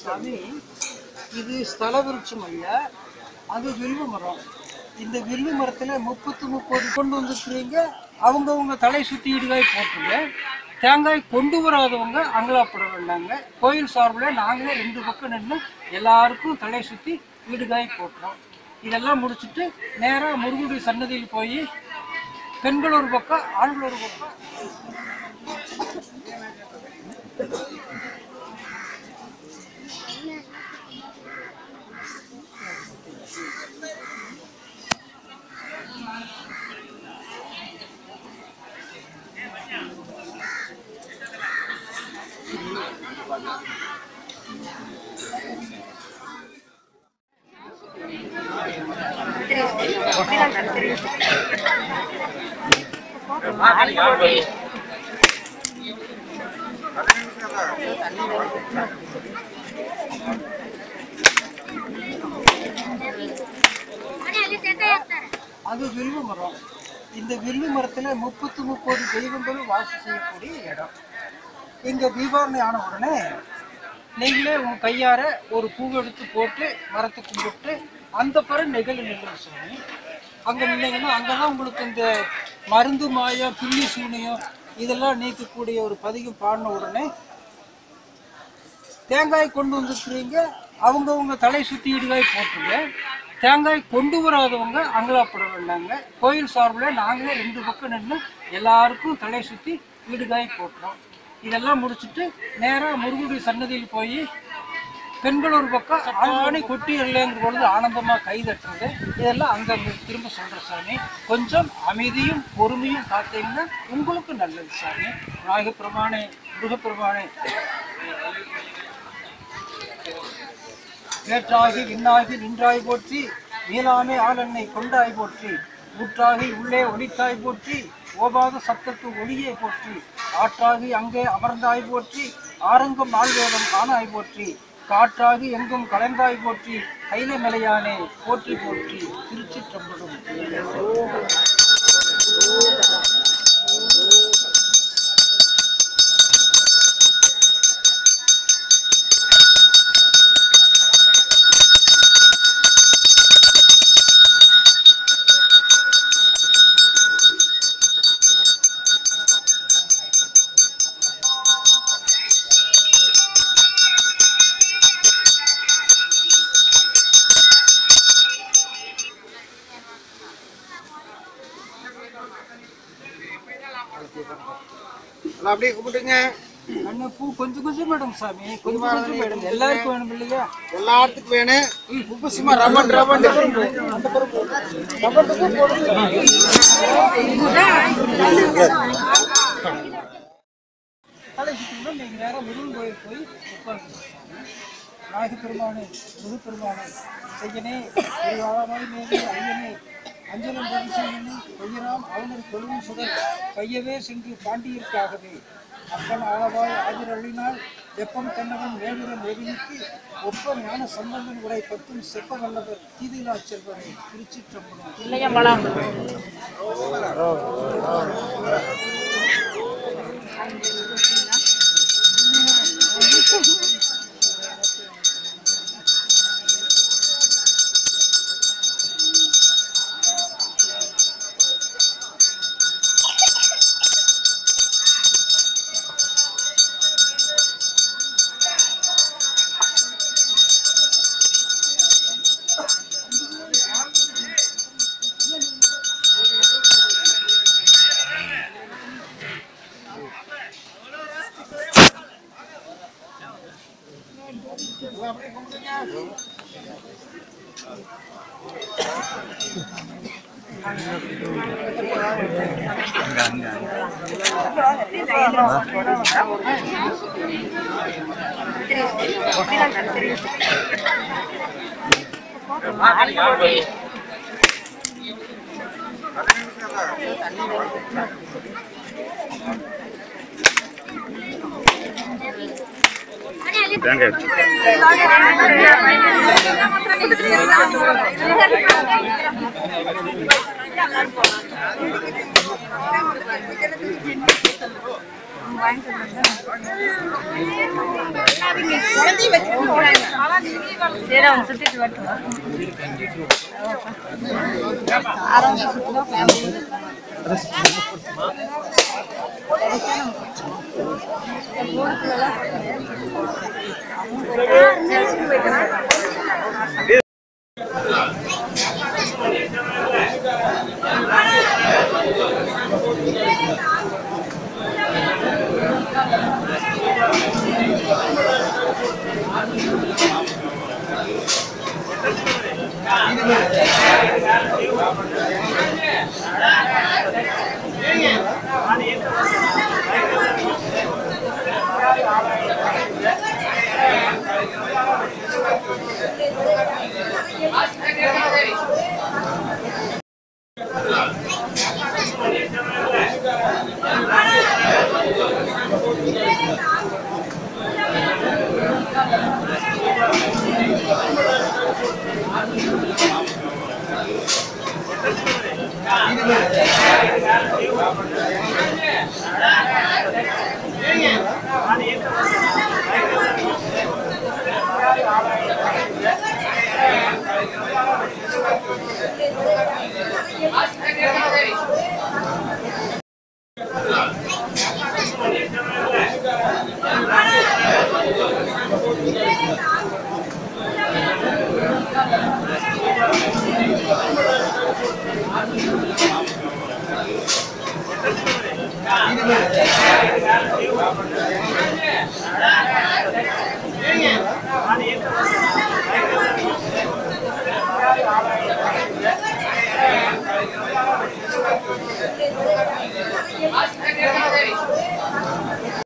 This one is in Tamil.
சாமி இது ஸ்தல விருட்சம் ஐயா அது வில்வ மரம் இந்த வில்வ மரத்துல முப்பத்து முப்பது கொண்டு வந்துருக்கிறீங்க அவங்கவுங்க தலை சுத்தி இடுகாய் போட்டுருங்க தேங்காய் கொண்டு வராதவங்க அங்கலாப்பட வேண்டாங்க கோயில் சார்பில் நாங்களே ரெண்டு பக்கம் நின்று எல்லாருக்கும் தலை சுத்தி வீடுகாய் போட்டுறோம் இதெல்லாம் முடிச்சுட்டு நேராக முருகனுடைய சன்னதியில் போய் பெண்கள் ஒரு பக்கம் ஆண்கள் ஒரு பக்கம் அது வில்வ மரம் இந்த வில்வ மரத்துல முப்பத்து முப்பது தெய்வங்களும் வாசி செய்யக்கூடிய இடம் இங்க தீபாவளி ஆன உடனே நீங்களே உங்க கையார ஒரு பூ எடுத்து போட்டு மரத்தை கும்பிட்டு அந்த பிறகு நெகழ் நிகழ் சாமி அங்க நின்னீங்கன்னா அங்கதான் உங்களுக்கு இந்த மருந்து மாயம் பில்லி சூனியம் இதெல்லாம் நீக்கக்கூடிய ஒரு பதிகம் பாடின உடனே தேங்காய் கொண்டு வந்துருக்கிறீங்க அவங்கவுங்க தலை சுத்தி இடுகாய் போட்டுருங்க தேங்காய் கொண்டு வராதவங்க அங்கலாப்பட வேண்டாங்க கோயில் சார்பில் நாங்களே ரெண்டு பக்கம் நின்று எல்லாருக்கும் தலை சுத்தி வீடுகாய் போட்டுறோம் இதெல்லாம் முடிச்சுட்டு நேராக முருகனுடைய சன்னதியில் போய் பெண்கள் ஒரு பக்கம் ஆணி கொட்டி இல்லைங்கிற பொழுது ஆனந்தமாக கை தட்டுறது இதெல்லாம் அங்கே திரும்ப சொல்கிற சாமி கொஞ்சம் அமைதியும் பொறுமையும் பார்த்தீங்கன்னா உங்களுக்கு நல்லது சாமி நாகப்பிரமாணே முருகப்பிரமாணே வேற்றாகி விண்ணாகி நின்றாய் போற்றி நீலாமே ஆளெண்ணை கொண்டாய் போற்றி ஊற்றாகி உள்ளே ஒளித்தாய் போற்றி ஓபாத சத்தத்து ஒளியை போற்றி ஆற்றாகி அங்கே அமர்ந்தாய் போற்றி ஆரங்கம் ஆழ்வேதம் ஆனாய் போற்றி காற்றாகி எங்கும் கலந்தாய் போற்றி கைல மலையானே போற்றி போற்றி திருச்சிற்றம்பலம் நல்லா அப்படியே கும்பிட்டுங்க அண்ணன் பூ கொஞ்சம் கொஞ்சம் மேடம் சாமி கொஞ்சம் கொஞ்சம் மேடம் எல்லாருக்கும் வேணும் இல்லையா எல்லா இடத்துக்கும் வேணும் உப்பு சும்மா ரவன் ரவன் தலை சுற்றினா நீங்கள் நேராக முருகன் கோயில் போய் உட்காந்து நாயக பெருமானே முது பெருமானே செய்யனே ஒரு ஆழமாய் மேலே ஐயனே அஞ்சலம் பொது செய்யனே கொய்யராம் அவனர் கொழுவும் சுடர் கையவே சென்று பாண்டியர்க்காகவே அப்பன் ஆளவாய் ஆஜரழினால் வெப்பம் தென்னவன் வேடுடன் வெடினிக்கு ஒப்ப ஞான சம்பந்தன் உடை பத்தும் செப்ப வல்லவர் தீதிலா செல்வனை திருச்சிற்றம்பலம் சரி அவங்க சுத்திட்டு வரட்டும் ஆ